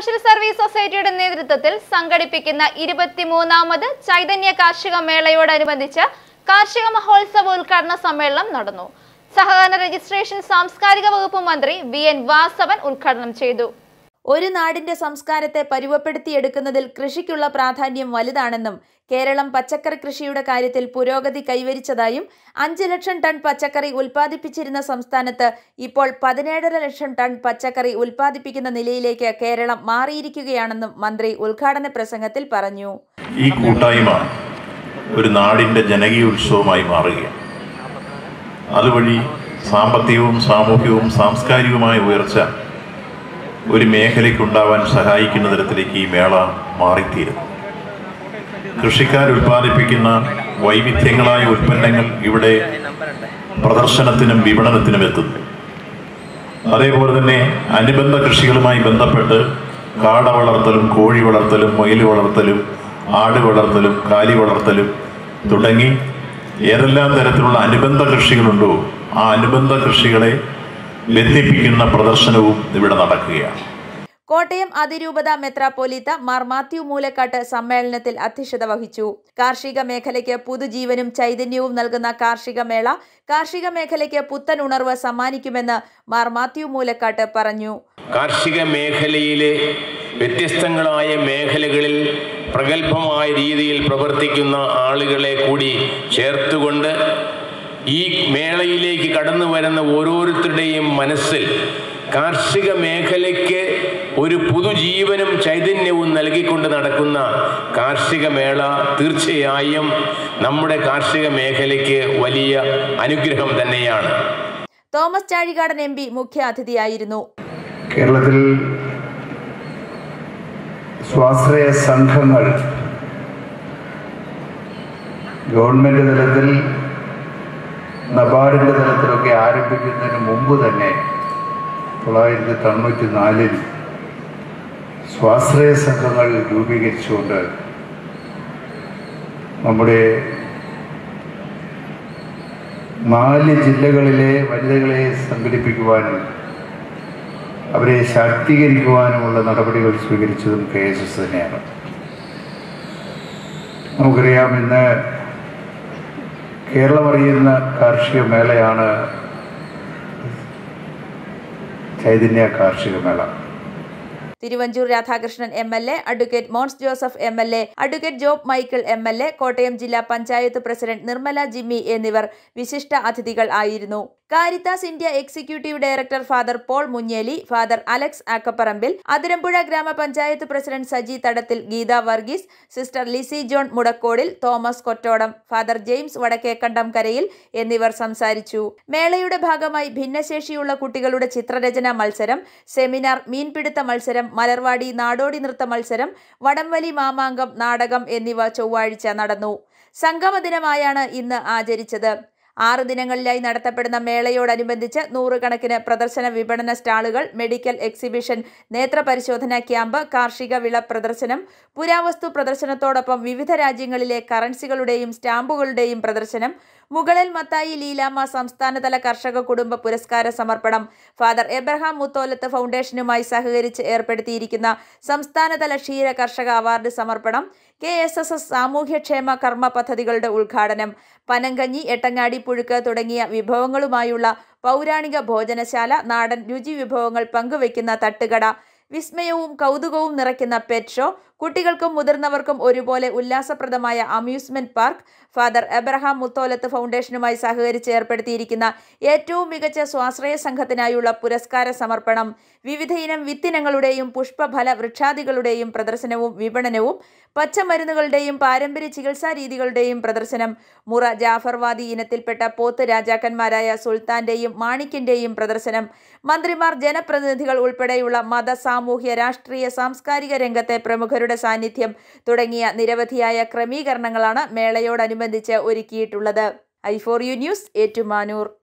social service സൊസൈറ്റിയുടെ നേതൃത്വത്തിൽ സംഘടിപ്പിക്കുന്ന ഇരുപത്തിമൂന്നാമത് ചൈതന്യ കാർഷിക മേളയോടനുബന്ധിച്ച് കാർഷിക മഹോത്സവ ഉദ്ഘാടന സമ്മേളനം നടന്നു സഹകരണ രജിസ്ട്രേഷൻ സാംസ്കാരിക വകുപ്പ് മന്ത്രി വി എൻ വാസവൻ ഉദ്ഘാടനം ചെയ്തു ഒരു നാടിന്റെ സംസ്കാരത്തെ പരുവപ്പെടുത്തിയെടുക്കുന്നതിൽ കൃഷിക്കുള്ള പ്രാധാന്യം വലുതാണെന്നും കേരളം പച്ചക്കറി കൃഷിയുടെ കാര്യത്തിൽ പുരോഗതി കൈവരിച്ചതായും അഞ്ച് ലക്ഷം ടൺ പച്ചക്കറി ഉൽപ്പാദിപ്പിച്ചിരുന്ന സംസ്ഥാനത്ത് ഇപ്പോൾ പതിനേഴര ലക്ഷം ടൺ പച്ചക്കറി ഉൽപ്പാദിപ്പിക്കുന്ന നിലയിലേക്ക് കേരളം മാറിയിരിക്കുകയാണെന്നും മന്ത്രി ഉദ്ഘാടന പ്രസംഗത്തിൽ പറഞ്ഞു ഈ കൂട്ടായ്മ ഒരു നാടിൻ്റെ ജനകീയ ഉത്സവമായി മാറുകയാണ് അതുവഴി സാമ്പത്തികവും സാമൂഹികവും സാംസ്കാരികവുമായ ഉയർച്ച ഒരു മേഖലയ്ക്കുണ്ടാവാൻ സഹായിക്കുന്ന തരത്തിലേക്ക് ഈ മേള മാറിത്തീരുന്നു കൃഷിക്കാർ ഉൽപ്പാദിപ്പിക്കുന്ന വൈവിധ്യങ്ങളായ ഉൽപ്പന്നങ്ങൾ ഇവിടെ പ്രദർശനത്തിനും വിപണനത്തിനും എത്തുന്നു അതേപോലെ തന്നെ അനുബന്ധ കൃഷികളുമായി ബന്ധപ്പെട്ട് കാട വളർത്തലും കോഴി വളർത്തലും മുയൽ വളർത്തലും ആട് വളർത്തലും കാലി വളർത്തലും തുടങ്ങി ഏതെല്ലാം തരത്തിലുള്ള അനുബന്ധ കൃഷികളുണ്ടോ ആ അനുബന്ധ കൃഷികളെ ബന്ധിപ്പിക്കുന്ന പ്രദർശനവും ഇവിടെ നടക്കുകയാണ് കോട്ടയം അതിരൂപത മെത്രാപ്പോലീത്ത മാർ മാത്യു മൂലക്കാട്ട് സമ്മേളനത്തിൽ അധ്യക്ഷത വഹിച്ചു കാർഷിക മേഖലയ്ക്ക് പുതുജീവനും ചൈതന്യവും നൽകുന്ന കാർഷിക മേള കാർഷിക മേഖലയ്ക്ക് പുത്തൻ ഉണർവ് സമ്മാനിക്കുമെന്ന് മാർ മാത്യു മൂലക്കാട്ട് പറഞ്ഞു കാർഷിക മേഖലയിലെ വ്യത്യസ്തങ്ങളായ മേഖലകളിൽ പ്രഗത്ഭമായ രീതിയിൽ പ്രവർത്തിക്കുന്ന ആളുകളെ കൂടി ചേർത്തുകൊണ്ട് ഈ മേളയിലേക്ക് കടന്നു വരുന്ന ഓരോരുത്തരുടെയും മനസ്സിൽ കാർഷിക മേഖലയ്ക്ക് ഒരു പുതുജീവനും ചൈതന്യവും നൽകിക്കൊണ്ട് നടക്കുന്ന കാർഷിക മേള തീർച്ചയായും നമ്മുടെ കാർഷിക മേഖലയ്ക്ക് വലിയ അനുഗ്രഹം തന്നെയാണ് തോമസ് ചാഴികാടൻ എം പി മുഖ്യ അതിഥിയായിരുന്നു കേരളത്തിൽ സ്വാശ്രയ സംഘങ്ങൾ ഗവൺമെൻറ് തലത്തിൽ നബാർഡിൻ്റെ തലത്തിലൊക്കെ ആരംഭിക്കുന്നതിന് മുമ്പ് തന്നെ തൊള്ളായിരത്തി തൊണ്ണൂറ്റി നാലിൽ സ്വാശ്രയ സംഘങ്ങൾ രൂപീകരിച്ചുകൊണ്ട് നമ്മുടെ നാല് ജില്ലകളിലെ വനിതകളെ സംഘടിപ്പിക്കുവാനും അവരെ ശാക്തീകരിക്കുവാനുമുള്ള നടപടികൾ സ്വീകരിച്ചതും കെ എസ് എസ് തന്നെയാണ് നമുക്കറിയാം ഇന്ന് കേരളം അറിയുന്ന കാർഷിക മേളയാണ് ചൈതന്യ കാർഷിക മേള Thiruvanchoor Radhakrishnan M L A advocate Mons Joseph M L A advocate Job Michael M L A Kottayam ജില്ലാ പഞ്ചായത്ത് പ്രസിഡന്റ് നിർമ്മല ജിമ്മി എന്നിവർ വിശിഷ്ട അതിഥികൾ ആയിരുന്നു Caritas India executive director father Paul Munjeli father Alex Akkaparambil Athirampuzha ഗ്രാമപഞ്ചായത്ത് president Saji Thadathil Geetha Varghese sister Lizzy John Mudakkodil Thomas Kottodam father James Vadakkekandam കരയിൽ എന്നിവർ സംസാരിച്ചു മേളയുടെ ഭാഗമായി ഭിന്നശേഷിയുള്ള കുട്ടികളുടെ ചിത്രരചന മത്സരം സെമിനാർ മീൻപിടുത്ത മത്സരം മലർവാടി നാടോടി നൃത്ത മത്സരം വടംവലി മാമാങ്കം നാടകം എന്നിവ ചൊവ്വാഴ്ച നടന്നു സംഗമ ദിനമായാണ് ഇന്ന് ആചരിച്ചത് ആറ് ദിനങ്ങളിലായി നടത്തപ്പെടുന്ന മേളയോടനുബന്ധിച്ച് നൂറുകണക്കിന് പ്രദർശന വിപണന സ്റ്റാളുകൾ മെഡിക്കൽ എക്സിബിഷൻ നേത്രപരിശോധന ക്യാമ്പ് കാർഷിക വിള പ്രദർശനം പുരാവസ്തു പ്രദർശനത്തോടൊപ്പം വിവിധ രാജ്യങ്ങളിലെ കറൻസികളുടെയും സ്റ്റാമ്പുകളുടെയും പ്രദർശനം മുകളിൽ മത്തായി ലീലാമ്മ സംസ്ഥാനതല കർഷക കുടുംബ പുരസ്കാര സമർപ്പണം ഫാദർ എബ്രഹാം മുത്തോലത്ത് ഫൗണ്ടേഷനുമായി സഹകരിച്ച് ഏർപ്പെടുത്തിയിരിക്കുന്ന സംസ്ഥാനതല ക്ഷീര കർഷക അവാർഡ് സമർപ്പണം കെ എസ് എസ് എസ് സാമൂഹ്യക്ഷേമ കർമ്മ പദ്ധതികളുടെ ഉദ്ഘാടനം പനങ്കഞ്ഞി എട്ടങ്ങാടി പുഴുക്ക് തുടങ്ങിയ വിഭവങ്ങളുമായുള്ള പൗരാണിക ഭോജനശാല നാടൻ രുചി വിഭവങ്ങൾ പങ്കുവയ്ക്കുന്ന തട്ടുകട വിസ്മയവും കൗതുകവും നിറയ്ക്കുന്ന പെറ്റ് ഷോ കുട്ടികൾക്കും മുതിർന്നവർക്കും ഒരുപോലെ ഉല്ലാസപ്രദമായ amusement park father Abraham Mutholath ഫൗണ്ടേഷനുമായി സഹകരിച്ച് ഏർപ്പെടുത്തിയിരിക്കുന്ന ഏറ്റവും മികച്ച സ്വാശ്രയ സംഘത്തിനായുള്ള പുരസ്കാര സമർപ്പണം വിവിധയിനം വിത്തിനങ്ങളുടെയും പുഷ്പഫല വൃക്ഷാദികളുടെയും പ്രദർശനവും വിപണനവും പച്ചമരുന്നുകളുടെയും പാരമ്പര്യ ചികിത്സാ രീതികളുടെയും പ്രദർശനം മുറ ജാഫർവാദി ഇനത്തിൽപ്പെട്ട പോത്ത് രാജാക്കന്മാരായ സുൽത്താന്റെയും മാണിക്കിന്റെയും പ്രദർശനം മന്ത്രിമാർ ജനപ്രതിനിധികൾ ഉൾപ്പെടെയുള്ള മത സാമൂഹ്യ രാഷ്ട്രീയ സാംസ്കാരിക രംഗത്തെ പ്രമുഖരുടെ സാന്നിധ്യം തുടങ്ങിയ നിരവധിയായ ക്രമീകരണങ്ങളാണ് മേളയോടനുബന്ധിച്ച് ഒരുക്കിയിട്ടുള്ളത് I for U news Ettumanoor